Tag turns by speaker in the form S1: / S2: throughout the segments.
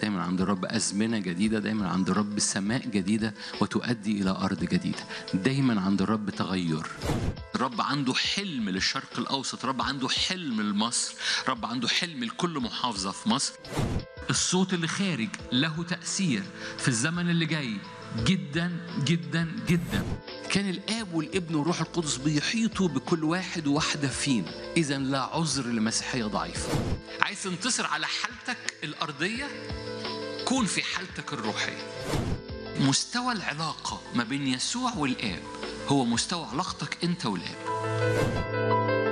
S1: دايما عند الرب أزمنة جديدة دايما عند الرب سماء جديدة وتؤدي إلى أرض جديدة دايما عند الرب تغير الرب عنده حلم للشرق الأوسط الرب عنده حلم لمصر الرب عنده حلم لكل محافظة في مصر الصوت اللي خارج له تأثير في الزمن اللي جاي جدا جدا جدا كان الاب والابن والروح القدس بيحيطوا بكل واحد وواحده فينا اذا لا عذر لمسيحيه ضعيفه عايز تنتصر على حالتك الارضيه كون في حالتك الروحيه مستوى العلاقه ما بين يسوع والاب هو مستوى علاقتك انت والاب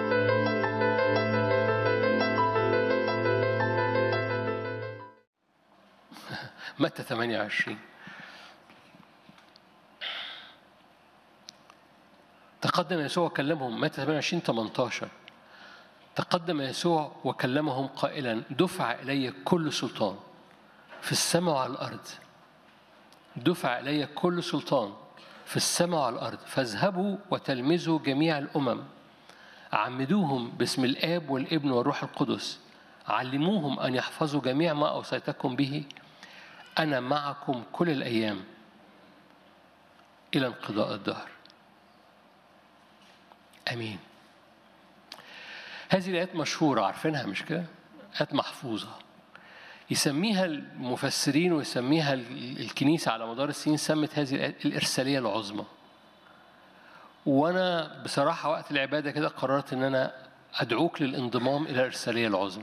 S2: متى 28 تقدم يسوع وكلمهم متى 28 18 تقدم يسوع وكلمهم قائلا دفع إلي كل سلطان في السماء وعلى الأرض دفع إلي كل سلطان في السماء وعلى الأرض فاذهبوا وتلمذوا جميع الأمم عمدوهم باسم الآب والابن والروح القدس علموهم أن يحفظوا جميع ما أوصيتكم به أنا معكم كل الأيام إلى انقضاء الدهر امين هذه الايات مشهوره عارفينها مش كده ايات محفوظه يسميها المفسرين ويسميها الكنيسه على مدار السنين سمت هذه الايات الارساليه العظمى وانا بصراحه وقت العباده كده قررت ان انا ادعوك للانضمام الى الارساليه العظمى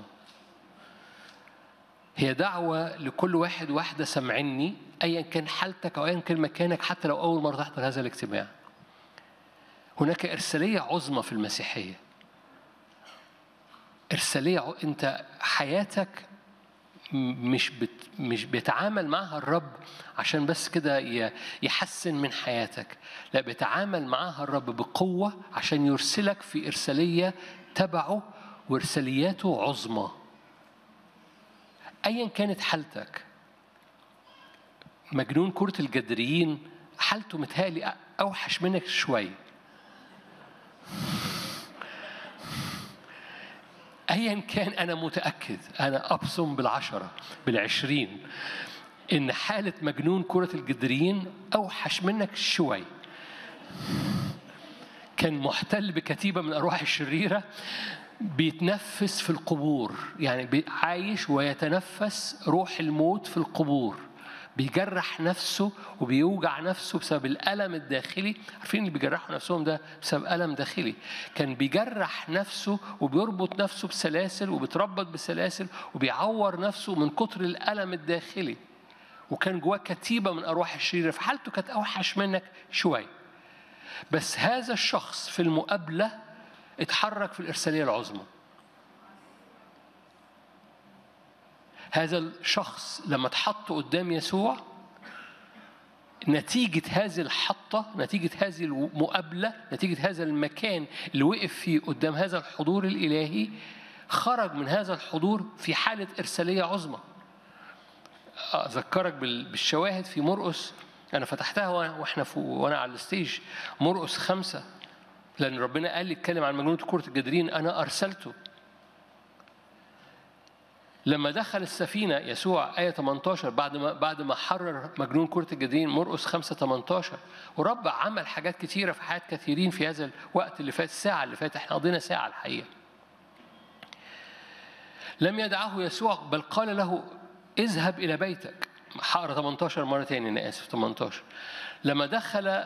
S2: هي دعوة لكل واحد واحدة سمعني أيا كان حالتك أو أيا كان مكانك حتى لو أول مرة تحضر هذا الاجتماع هناك إرسالية عظمى في المسيحية إرسالية ع- أنت حياتك م- مش بت مش بيتعامل معها الرب عشان بس كده ي- يحسن من حياتك لا بيتعامل معها الرب بقوة عشان يرسلك في إرسالية تبعه وإرسالياته عظمى أيا كانت حالتك مجنون كرة الجدريين حالته متهيألي أوحش منك شوية ايا كان انا متاكد انا ابصم بالعشره بالعشرين ان حاله مجنون كره الجدريين اوحش منك شوي كان محتل بكتيبه من الارواح الشريره بيتنفس في القبور يعني بي- عايش ويتنفس روح الموت في القبور بيجرح نفسه وبيوجع نفسه بسبب الألم الداخلي عارفين اللي بيجرحوا نفسهم ده بسبب ألم داخلي كان بيجرح نفسه وبيربط نفسه بسلاسل وبيتربط بسلاسل وبيعور نفسه من كتر الألم الداخلي وكان جواه كتيبة من أرواح الشريرة فحالته كانت أوحش منك شوية بس هذا الشخص في المقابلة اتحرك في الإرسالية العظمى هذا الشخص لما اتحط قدام يسوع نتيجة هذه الحطة نتيجة هذه المقابلة نتيجة هذا المكان اللي وقف فيه قدام هذا الحضور الإلهي خرج من هذا الحضور في حالة إرسالية عظمى أذكرك بال- بالشواهد في مرقس أنا فتحتها وأنا- وإحنا فوق وأنا على الستيج مرقس خمسة لأن ربنا قال لي اتكلم عن مجنون كرة الجدرين أنا أرسلته لما دخل السفينة يسوع آية 18 بعد ما بعد ما حرر مجنون كرة الجدرين مرقس 5 18 ورب عمل حاجات كتيرة في حياة كثيرين في هذا الوقت اللي فات الساعة اللي فاتت احنا قضينا ساعة الحقيقة لم يدعه يسوع بل قال له اذهب إلى بيتك هقرا 18 مرة تاني أنا آسف 18 لما دخل